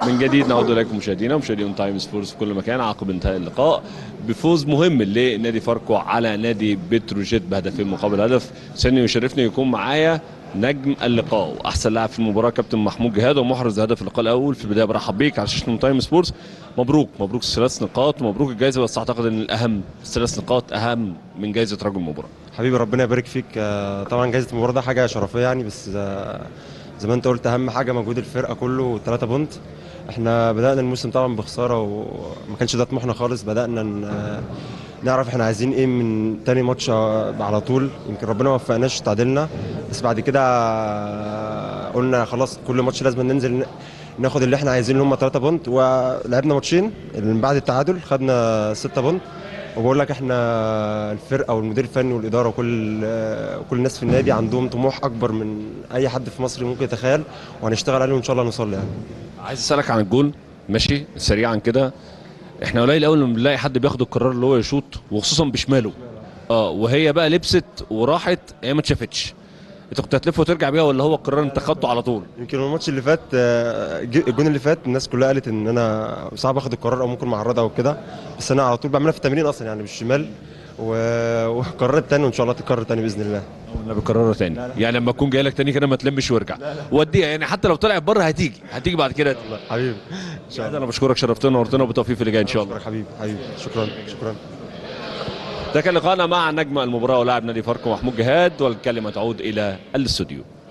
من جديد نعود اليكم مشاهدينا ومشاهدي اون تايم سبورتس في كل مكان عقب انتهاء اللقاء بفوز مهم لنادي فاركو على نادي بتروجيت بهدفين مقابل هدف سني يشرفني يكون معايا نجم اللقاء واحسن لاعب في المباراه كابتن محمود جهاد ومحرز هدف اللقاء الاول في البدايه برحب بيك على شاشه اون تايم سبورتس مبروك مبروك الثلاث نقاط ومبروك الجائزه بس اعتقد ان الاهم الثلاث نقاط اهم من جائزه رجل المباراه حبيبي ربنا يبارك فيك آه، طبعا جائزه المباراه ده حاجه شرفيه يعني بس آه، زي ما انت قلت اهم حاجه مجهود الفرقه كله 3 بونت احنا بدانا الموسم طبعا بخساره وما كانش ده طموحنا خالص بدانا ن- آه، نعرف احنا عايزين ايه من تاني ماتش آه، على طول يمكن ربنا ما وفقناش تعادلنا بس بعد كده آه، قلنا خلاص كل ماتش لازم ننزل ن- ناخد اللي احنا عايزينه اللي هم 3 بونت ولعبنا ماتشين اللي من بعد التعادل خدنا 6 بونت وبقول لك احنا الفرقه والمدير الفني والاداره وكل آه، كل الناس في النادي عندهم طموح اكبر من اي حد في مصر ممكن يتخيل وهنشتغل عليه وان شاء الله نوصل له يعني عايز اسالك عن الجول ماشي سريعا كده احنا قليل قوي لما بنلاقي حد بياخد القرار اللي هو يشوط وخصوصا بشماله اه وهي بقى لبست وراحت هي ما اتشافتش انت كنت هتلف وترجع بيها ولا هو القرار انت خدته على طول يمكن الماتش اللي فات آه، ج- الجون اللي فات الناس كلها قالت ان انا صعب اخد القرار او ممكن معرضها او كده بس انا على طول بعملها في التمرين اصلا يعني بالشمال و- وقررت تاني وان شاء الله تتكرر تاني باذن الله ولا بكررها تاني يعني لما تكون جاي لك تاني كده ما تلمش وارجع وديها يعني حتى لو طلعت بره هتيجي هتيجي بعد كده حبيبي ان شاء الله انا بشكرك شرفتنا ونورتنا وبالتوفيق في اللي جاي ان شاء الله أشكرك حبيبي حبيبي شكرا شكرا ده كان لقاءنا مع نجم المباراه ولاعب نادي فاركو محمود جهاد والكلمه تعود الى الاستوديو